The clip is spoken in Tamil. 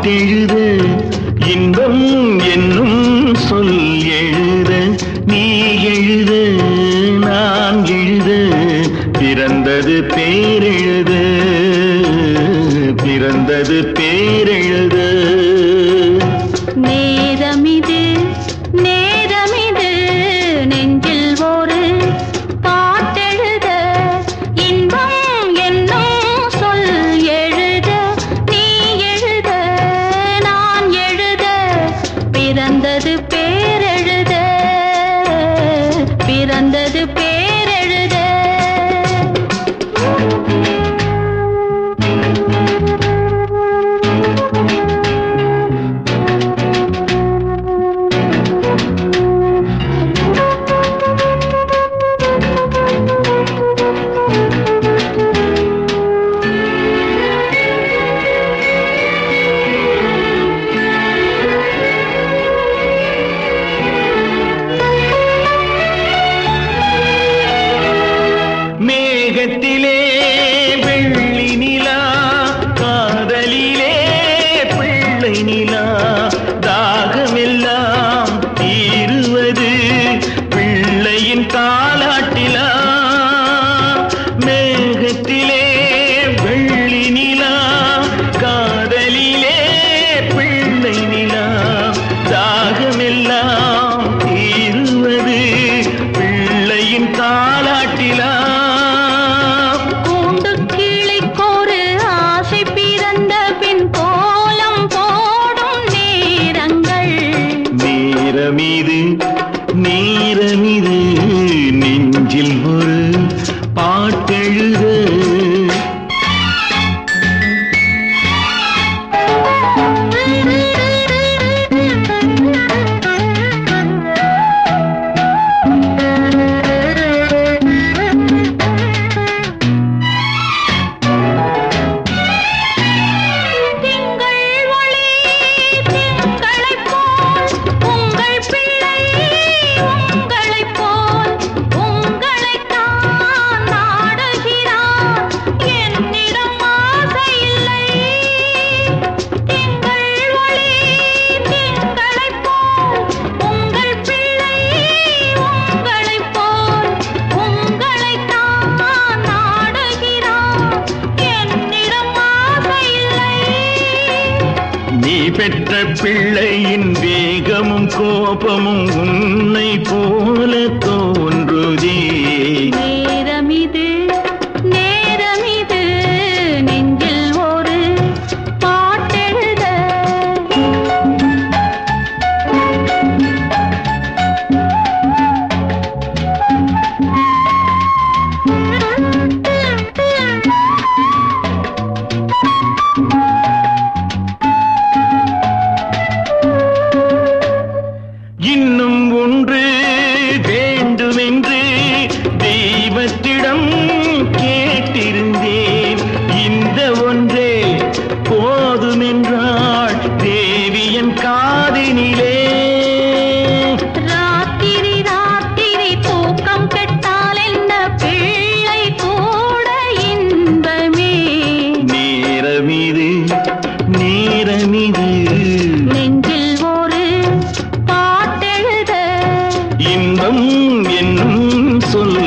பாட்டெழுத இன்பம் என்னும் சொல் எழுத நீ எழுத நான் எழுத பிறந்தது பேரெழுத பிறந்தது பேரெழுத நேரமிது நேரமிது நெஞ்சில் ஒரு பாட்டெழுத இன்பம் என்னும் சொல் எழுத நீ எழுத நான் எழுத பிறந்தது பேரெழுத பிறந்தது பேரெழுத மேகத்திலே வெள்ளி நிலா காதலிலே பிள்ளை நிலா தாகமெல்லாம் தீருவது பிள்ளையின் தாலாட்டிலா மேகத்திலே வெள்ளி நிலா காதலிலே பிள்ளை நிலா தாகமெல்லாம் தீருவது பிள்ளையின் தாலாட்டிலா கூண்டு கிளிக்கொரு ஆசை பிறந்த பின் கோலம் போடும் நேரங்கள் நேரமிது நேரமிது நெஞ்சில் ஒரு பாட்டெழுத திங்கள் ஒளி திங்களைப் போல் உங்கள் பிள்ளை உங்களைப் போல் உங்களைத்தான் நாடுகிறான் என்னிடம் ஆசை இல்லை திங்கள் ஒளி திங்களைப் போல் உங்கள் பிள்ளை உங்களைப் போல் உங்களைத்தான் நாடுகிறான் என்னிடம் ஆசை இல்லை நீ பெற்ற பிள்ளையின் வேகமும் கோபமும் உன்னை போல தோன்றுதே நேரமிது நேரமிது நெஞ்சில் ஒரு பாட்டெழுத இன்னும் ஒன்று வேண்டுமென்று தெய்வத்திடம் கேட்டிருந்தேன் இந்த ஒன்றே போதுமென்றாள் தேவியன் காதினிலே ராத்திரி ராத்திரி தூக்கம் கெட்டால் என்ன பிள்ளை கூட இன்பமே நேரமிது நேரமிது நெஞ்சில் ஒரு பாட்டெழுத இன்பம் என்னும் சொல்